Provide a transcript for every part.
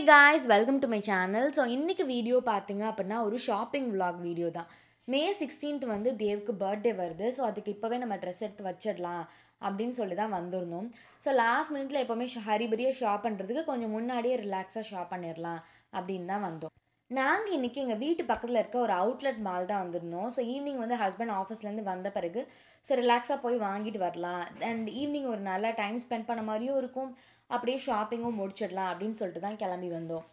guys welcome to my channel so இன்றைக்கி video பார்த்தீங்க அப்படின்னா ஒரு ஷாப்பிங் vlog வீடியோ தான் மே சிக்ஸ்டீன்த் வந்து தேவுக்கு பர்த்டே வருது ஸோ அதுக்கு இப்போவே நம்ம ட்ரெஸ் எடுத்து வச்சிடலாம் அப்படின்னு சொல்லி தான் வந்திருந்தோம் ஸோ லாஸ்ட் மினிட்ல எப்போவுமே ஹரிபரியாக ஷாப் பண்ணுறதுக்கு கொஞ்சம் முன்னாடியே ரிலாக்ஸாக ஷாப் பண்ணிடலாம் அப்படின்னு தான் வந்தோம் நாங்கள் இன்றைக்கி எங்கள் வீட்டு பக்கத்தில் இருக்க ஒரு அவுட்லெட் மால் தான் வந்திருந்தோம் ஸோ ஈவினிங் வந்து ஹஸ்பண்ட் ஆஃபீஸ்லேருந்து வந்த பிறகு ஸோ ரிலாக்ஸாக போய் வாங்கிட்டு வரலாம் அண்ட் ஈவினிங் ஒரு நல்ல டைம் ஸ்பெண்ட் பண்ண மாதிரியும் இருக்கும் அப்படியே ஷாப்பிங்கும் முடிச்சிடலாம் அப்படின்னு சொல்லிட்டு தான் கிளம்பி வந்தோம்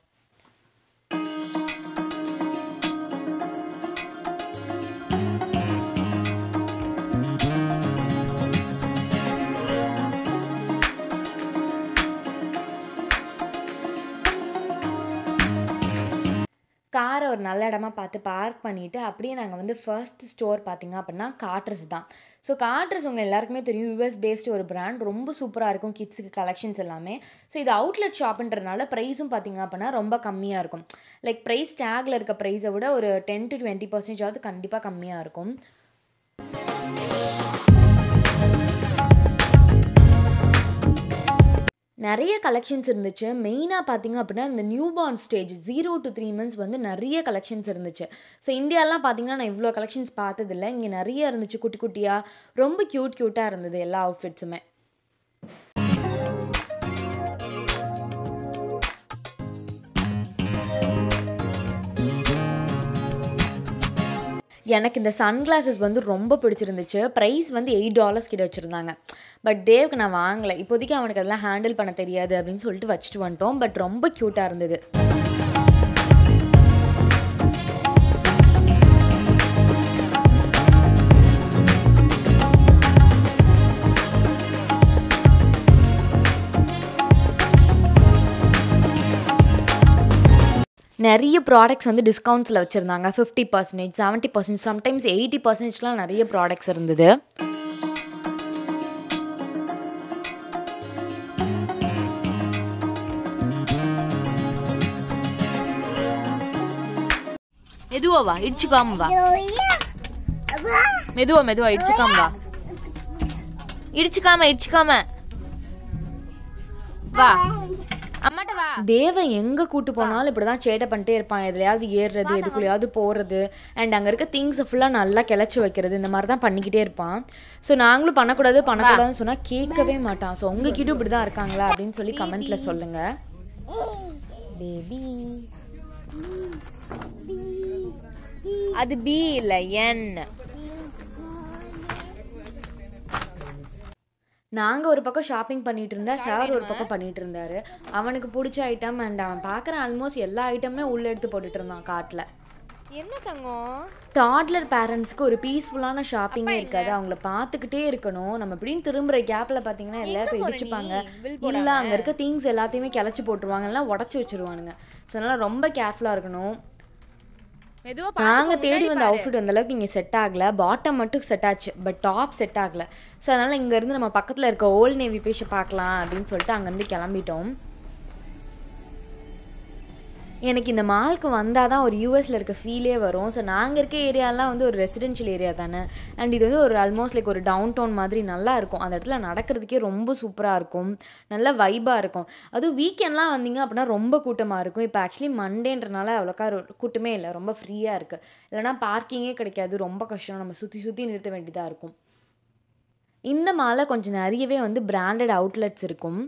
காரை ஒரு நல்ல இடமா பார்த்து பார்க் பண்ணிவிட்டு அப்படியே நாங்கள் வந்து ஃபர்ஸ்ட் ஸ்டோர் பார்த்தீங்க அப்படின்னா காட்ரஸ் தான் ஸோ காட்ரஸ் உங்கள் எல்லாருக்குமே தெரியும் யூஎஸ் பேஸ்டு ஒரு பிராண்ட் ரொம்ப சூப்பராக இருக்கும் கிட்ஸுக்கு கலெக்ஷன்ஸ் எல்லாமே ஸோ இது அவுட்லெட் ஷாப்புன்றனால ப்ரைஸும் பார்த்தீங்க அப்படின்னா ரொம்ப கம்மியாக இருக்கும் லைக் ப்ரைஸ் டேக்கில் இருக்க ப்ரைஸை விட ஒரு டென் டு டுவெண்ட்டி பர்சன்டேஜாவது கண்டிப்பாக கம்மியாக இருக்கும் நிறைய கலெக்ஷன்ஸ் இருந்துச்சு மெயினாக பார்த்தீங்க அப்படின்னா இந்த new born stage zero to three months வந்து நிறைய கலெக்ஷன்ஸ் இருந்துச்சு ஸோ இந்தியாலாம் பார்த்தீங்கன்னா நான் இவ்வளோ கலெக்ஷன்ஸ் பார்த்ததில்ல இங்கே நிறைய இருந்துச்சு குட்டி குட்டியாக ரொம்ப க்யூட் க்யூட்டாக இருந்தது எல்லா அவுட்ஃபிட்ஸுமே எனக்கு இந்த சன்கிளாஸஸ் வந்து ரொம்ப பிடிச்சிருந்துச்சு ப்ரைஸ் வந்து எயிட் டாலர்ஸ் கிட்ட வச்சுருந்தாங்க பட் தேவ்க்கு நான் வாங்கலை இப்போதைக்கு அவனுக்கு அதெல்லாம் ஹேண்டில் பண்ண தெரியாது அப்படின்னு சொல்லிட்டு வச்சுட்டு வந்துட்டோம் பட் ரொம்ப க்யூட்டாக இருந்தது நிறைய ப்ராடக்ட்ஸ் வந்து டிஸ்கவுண்ட்ஸில் வச்சுருந்தாங்க fifty percentage seventy percent sometimes eighty பர்சன்டேஜ்லாம் நிறைய ப்ராடக்ட்ஸ் இருந்தது மெதுவா வா இடிச்சுக்காம வா மெதுவா மெதுவா இடிச்சுக்காம வா இடிச்சுக்காம இடிச்சுக்காம வா அம்மாட்ட வா தேவ எங்க கூட்டு போனாலும் இப்படிதான் சேட்டை பண்ணிட்டே இருப்பான் எதுலையாவது ஏறுறது எதுக்குள்ளயாவது போறது அண்ட் அங்க இருக்க திங்ஸை ஃபுல்லா நல்லா கிளச்சி வைக்கிறது இந்த மாதிரி தான் பண்ணிக்கிட்டே இருப்பான் ஸோ நாங்களும் பண்ணக்கூடாது பண்ணக்கூடாதுன்னு சொன்னா கேட்கவே மாட்டான் ஸோ உங்ககிட்ட இப்படி தான் இருக்காங்களா அப்படின்னு சொல்லி கமெண்ட்ல சொல்லுங்க பேபி அது பி இல்ல என் நாங்கள் ஒரு பக்கம் ஷாப்பிங் பண்ணிட்டு இருந்தா சார் ஒரு பக்கம் பண்ணிட்டு இருந்தாரு அவனுக்கு பிடிச்ச ஐட்டம் அண்ட் அவன் பார்க்குற ஆல்மோஸ்ட் எல்லா ஐட்டமே உள்ள எடுத்து போட்டுட்டு இருந்தான் காட்டில் என்ன தங்கம் டாட்லர் பேரண்ட்ஸ்க்கு ஒரு பீஸ்ஃபுல்லான ஷாப்பிங்கே இருக்காது அவங்கள பார்த்துக்கிட்டே இருக்கணும் நம்ம இப்படின்னு திரும்புற கேப்பில் பார்த்தீங்கன்னா எல்லாரும் போய் இடிச்சுப்பாங்க இல்லை அங்கே இருக்க திங்ஸ் எல்லாத்தையுமே கிளச்சி போட்டுருவாங்க எல்லாம் உடச்சி வச்சிருவானுங்க ஸோ அதனால் ரொம்ப கேர்ஃபுல்லாக இருக்கணும் மெதுவா நாங்கள் தேடி வந்த அவுட்ஃபிட் அந்த அளவுக்கு இங்கே செட் ஆகல பாட்டம் மட்டும் செட் ஆச்சு பட் டாப் செட் ஆகல ஸோ அதனால் இங்கேருந்து நம்ம பக்கத்தில் இருக்க ஓல்ட் நேவி பேஷை பார்க்கலாம் அப்படின்னு சொல்லிட்டு அங்கேருந்து கிளம்பிட்டோம் எனக்கு இந்த மாலுக்கு வந்தால் தான் ஒரு யூஎஸில் இருக்க ஃபீலே வரும் ஸோ நாங்கள் இருக்க ஏரியாலாம் வந்து ஒரு ரெசிடென்ஷியல் ஏரியா தானே அண்ட் இது வந்து ஒரு ஆல்மோஸ்ட் லைக் ஒரு டவுன் டவுன் மாதிரி நல்லா இருக்கும் அந்த இடத்துல நடக்கிறதுக்கே ரொம்ப சூப்பராக இருக்கும் நல்ல வைபாக இருக்கும் அதுவும் வீக்கெண்ட்லாம் வந்தீங்க அப்படின்னா ரொம்ப கூட்டமாக இருக்கும் இப்போ ஆக்சுவலி மண்டேன்றனால அவ்வளோக்கா ரொ- கூட்டமே இல்லை ரொம்ப ஃப்ரீயாக இருக்குது இல்லைனா பார்க்கிங்கே கிடைக்காது ரொம்ப கஷ்டம் நம்ம சுற்றி சுற்றி நிறுத்த வேண்டியதாக இருக்கும் இந்த மாலை கொஞ்சம் நிறையவே வந்து பிராண்டட் அவுட்லெட்ஸ் இருக்கும்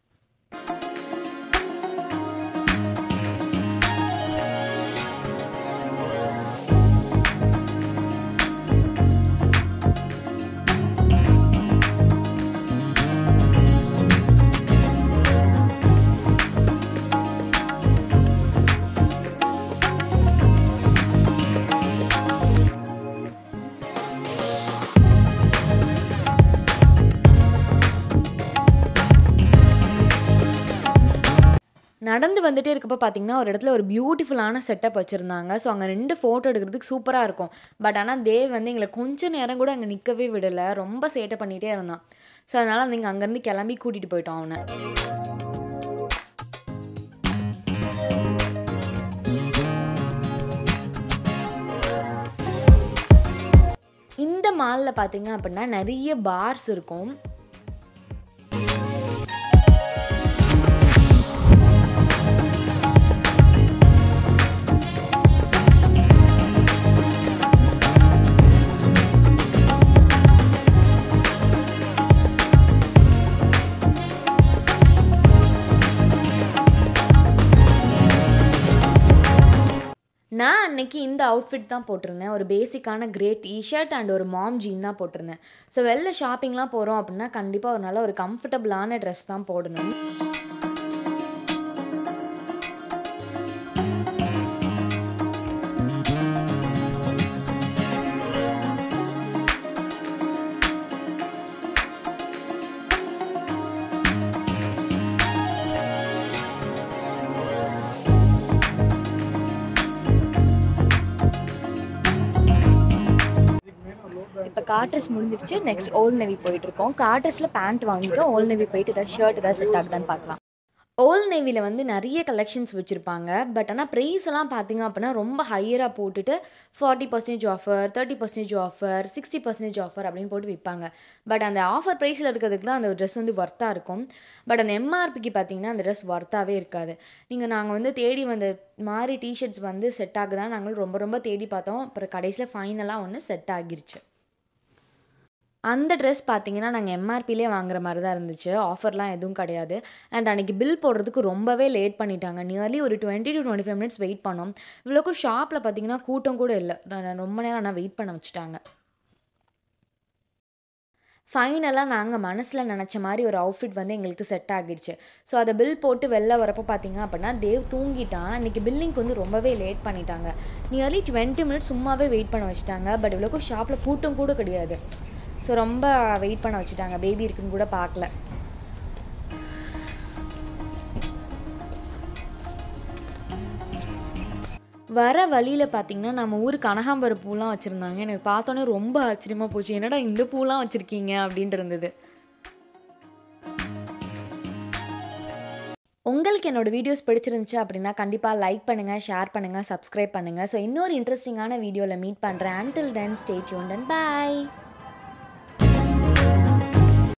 நடந்து வந்துட்டே இருக்கப்போ பார்த்தீங்கன்னா ஒரு இடத்துல ஒரு பியூட்டிஃபுல்லான செட்டப் வச்சுருந்தாங்க ஸோ அங்கே ரெண்டு ஃபோட்டோ எடுக்கிறதுக்கு சூப்பராக இருக்கும் பட் ஆனால் தேவ் வந்து எங்களை கொஞ்ச நேரம் கூட அங்கே நிற்கவே விடலை ரொம்ப சேட்டை பண்ணிகிட்டே இருந்தான் ஸோ அதனால் நீங்கள் அங்கேருந்து கிளம்பி கூட்டிகிட்டு போயிட்டோம் அவனை இந்த மாலில் பார்த்தீங்க அப்படின்னா நிறைய பார்ஸ் இருக்கும் அன்னைக்கு இந்த அவுட்ஃபிட் தான் போட்டிருந்தேன் ஒரு பேசிக்கான கிரே டிஷர்ட் அண்ட் ஒரு மாம் ஜீன் தான் போட்டிருந்தேன் ஸோ வெளில ஷாப்பிங்லாம் போகிறோம் அப்படின்னா கண்டிப்பாக ஒரு நல்ல ஒரு கம்ஃபர்டபுளான ட்ரெஸ் தான் போடணும் இப்போ காட்ரஸ் முடிஞ்சிருச்சு நெக்ஸ்ட் ஓல்ட் நேவி போயிட்டு இருக்கோம் காட்ரஸில் பேண்ட் வாங்கிட்டோம் ஓல்ட் நேவி போயிட்டு ஏதாவது ஷர்ட் ஏதாவது செட் ஆகுதான்னு பார்க்கலாம் ஓல்ட் நேவியில் வந்து நிறைய கலெக்ஷன்ஸ் வச்சுருப்பாங்க பட் ஆனால் ப்ரைஸ் எல்லாம் பார்த்தீங்க அப்படின்னா ரொம்ப ஹையராக போட்டுட்டு forty percentage offer thirty percentage offer sixty percentage offer அப்படின்னு போட்டு விற்பாங்க பட் அந்த ஆஃபர் ப்ரைஸில் இருக்கிறதுக்கு தான் அந்த ட்ரெஸ் வந்து ஒர்த்தாக இருக்கும் பட் அந்த எம்ஆர்பிக்கு பார்த்தீங்கன்னா அந்த ட்ரெஸ் ஒர்த்தாகவே இருக்காது நீங்கள் நாங்கள் வந்து தேடி வந்த மாதிரி டிஷர்ட்ஸ் வந்து செட் ஆகுதான் நாங்களும் ரொம்ப ரொம்ப தேடி பார்த்தோம் அப்புறம் கடைசியில் ஃபைனலாக ஒன்று செட் ஆகிருச்சு அந்த ட்ரெஸ் பார்த்தீங்கன்னா நாங்கள் எம்ஆர்பிலே வாங்குற மாதிரி தான் இருந்துச்சு ஆஃபர்லாம் எதுவும் கிடையாது அண்ட் அன்றைக்கி பில் போடுறதுக்கு ரொம்பவே லேட் பண்ணிட்டாங்க நியர்லி ஒரு twenty to twenty five minutes wait பண்ணோம் இவ்வளோக்கும் ஷாப்பில் பார்த்தீங்கன்னா கூட்டம் கூட இல்லை நான் ரொம்ப நேரம் ஆனால் வெயிட் பண்ண வச்சுட்டாங்க ஃபைனலாக நாங்கள் மனசில் நினச்ச மாதிரி ஒரு அவுட்ஃபிட் வந்து எங்களுக்கு செட் ஆகிடுச்சு ஸோ அதை பில் போட்டு வெளில வரப்போ பார்த்தீங்க அப்படின்னா தேவ் தூங்கிட்டான் இன்றைக்கி பில்லிங்க்கு வந்து ரொம்பவே லேட் பண்ணிட்டாங்க நியர்லி டுவெண்ட்டி மினிட்ஸ் சும்மாவே வெயிட் பண்ண வச்சுட்டாங்க பட் இவ்வளோக்கும் ஷாப்பில் கூட்டம் கூட கிடையாது ஸோ ரொம்ப வெயிட் பண்ண வச்சுட்டாங்க பேபி இருக்குன்னு கூட பார்க்கல வர வழியில் பார்த்தீங்கன்னா நம்ம ஊர் கனகாம்பர பூலாம் வச்சுருந்தாங்க எனக்கு பார்த்தோன்னே ரொம்ப ஆச்சரியமாக போச்சு என்னடா இந்த பூலாம் வச்சுருக்கீங்க அப்படின்ட்டு இருந்தது உங்களுக்கு என்னோட வீடியோஸ் பிடிச்சிருந்துச்சு அப்படின்னா கண்டிப்பாக லைக் பண்ணுங்கள் ஷேர் பண்ணுங்கள் சப்ஸ்கிரைப் பண்ணுங்கள் ஸோ இன்னொரு இன்ட்ரெஸ்டிங்கான வீடியோவில் மீட் பண்ணுறேன் until then stay tune and bye